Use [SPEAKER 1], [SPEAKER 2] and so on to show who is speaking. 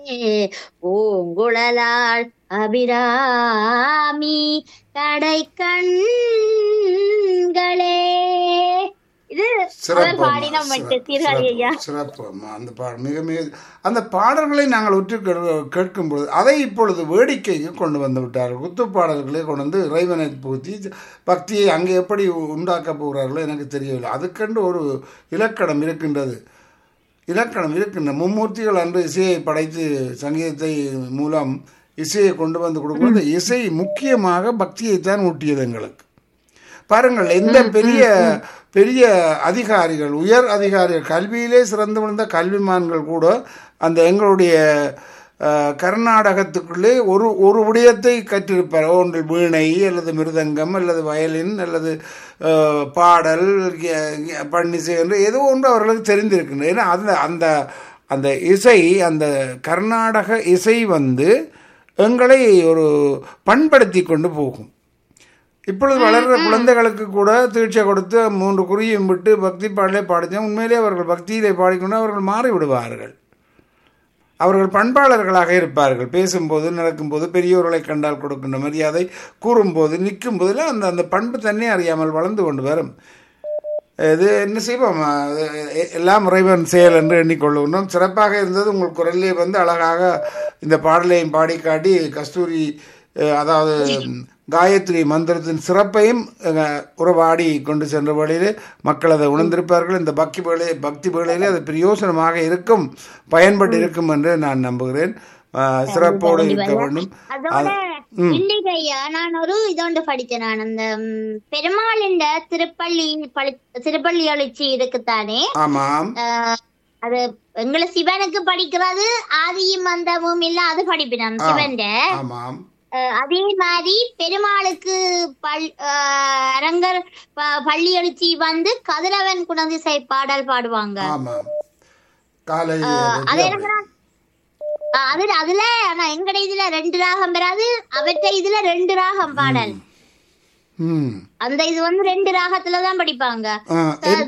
[SPEAKER 1] பூங்குழலாள் அபிராமி கடை கண்களே இது அவர்
[SPEAKER 2] சிறப்பு
[SPEAKER 1] பாடின மட்டும் சீர்காழி ஐயா
[SPEAKER 2] சிறப்பு அம்மா அந்த பா மிக மிக அந்த பாடல்களை நாங்கள் உற்று கே- கேட்கும் பொழுது அதை இப்பொழுது வேடிக்கைக்கு கொண்டு வந்து விட்டார்கள் குத்து பாடல்களை கொண்டு வந்து இறைவனை பூத்தி பக்தியை அங்கே எப்படி உண்டாக்க போகிறார்களோ எனக்கு தெரியவில்லை அதுக்கென்று ஒரு இலக்கணம் இருக்கின்றது இலக்கணம் இருக்கின்ற மும்மூர்த்திகள் அன்று இசையை படைத்து சங்கீதத்தை மூலம் இசையை கொண்டு வந்து கொடுக்கும்போது இசை முக்கியமாக பக்தியைத்தான் ஊட்டியது எங்களுக்கு பாருங்கள் எந்த பெரிய பெரிய அதிகாரிகள் உயர் அதிகாரிகள் கல்வியிலே சிறந்து விழுந்த கல்விமான்கள் கூட அந்த எங்களுடைய அஹ், கர்நாடகத்துக்குள்ளே ஒரு ஒரு விடயத்தை கற்றிருப்பார் ஒன்று வீணை அல்லது மிருதங்கம் அல்லது வயலின் அல்லது அஹ், பாடல் கி- கி- பன்னிசை என்று ஏதோ ஒன்று அவர்களுக்கு தெரிந்திருக்கின்றது ஏன்னா அந்த அந்த அந்த இசை அந்த கர்நாடக இசை வந்து எங்களை ஒரு பண்படுத்தி கொண்டு போகும் இப்பொழுது வளர்கிற குழந்தைகளுக்கு கூட தீட்சை கொடுத்து மூன்று குறியும் விட்டு பக்தி பாடலே பாடிச்சா உண்மையிலே அவர்கள் பக்தியிலே பாடிக்கொண்டு அவர்கள் மாறி விடுவார்கள் அவர்கள் பண்பாளர்களாக இருப்பார்கள் பேசும்போது நடக்கும்போது பெரியோர்களை கண்டால் கொடுக்கின்ற மரியாதை கூறும்போது நிற்கும் போதெல்லாம் அந்த அந்த பண்பு தன்னை அறியாமல் வளர்ந்து கொண்டு வரும் இது என்ன செய்வோம் அது எ- எல்லாம் இறைவன் செயல் என்று எண்ணிக்கொள்ளுகிறோம் சிறப்பாக இருந்தது உங்கள் குரலிலே வந்து அழகாக இந்த பாடலையும் பாடி காட்டி கஸ்தூரி அஹ், அதாவது காயத்ரி மந்திரத்தின் சிறப்பையும் அஹ், உறவாடி கொண்டு சென்ற வழியிலே மக்கள் அதை உணர்ந்திருப்பார்கள் இந்த பக்தி வேலை பக்தி வேலையிலே அது பிரயோசனமாக இருக்கும் பயன்பட்டு இருக்கும் என்று நான் நம்புகிறேன் அஹ், சிறப்போடு இருக்க வேண்டும்
[SPEAKER 1] அதோட இல்லைங்க ஐயா நான் ஒரு இதோண்டு படிச்சேன் நான் அந்த ம், பெருமாளின் திருப்பள்ளி பழி- திருப்பள்ளி எழுச்சி இருக்குத்தானே
[SPEAKER 2] ஆமாம்
[SPEAKER 1] ஆஹ், அது எங்களை சிவனுக்கு படிக்கிறது ஆதியும் அந்தமும் இல்ல அது படிப்பினான் சிவன்
[SPEAKER 2] ஆமாம்
[SPEAKER 1] அதே மாதிரி பெருமாளுக்கு பல் ஆஹ், அரங்கர் ப- பள்ளி எழுச்சி வந்து கதிரவன் குணதிசை பாடல் பாடுவாங்க
[SPEAKER 2] ஆமாம் காலை
[SPEAKER 1] அது எனக்கு நான்- ஆஹ், அது அதுல ஆனா எங்கட இதுல ரெண்டு ராகம் பெறாது அவற்றை இதுல ரெண்டு ராகம் பாடல்
[SPEAKER 2] ம்
[SPEAKER 1] அந்த இது வந்து ரெண்டு ராகத்துல தான் படிப்பாங்க
[SPEAKER 2] ஆ,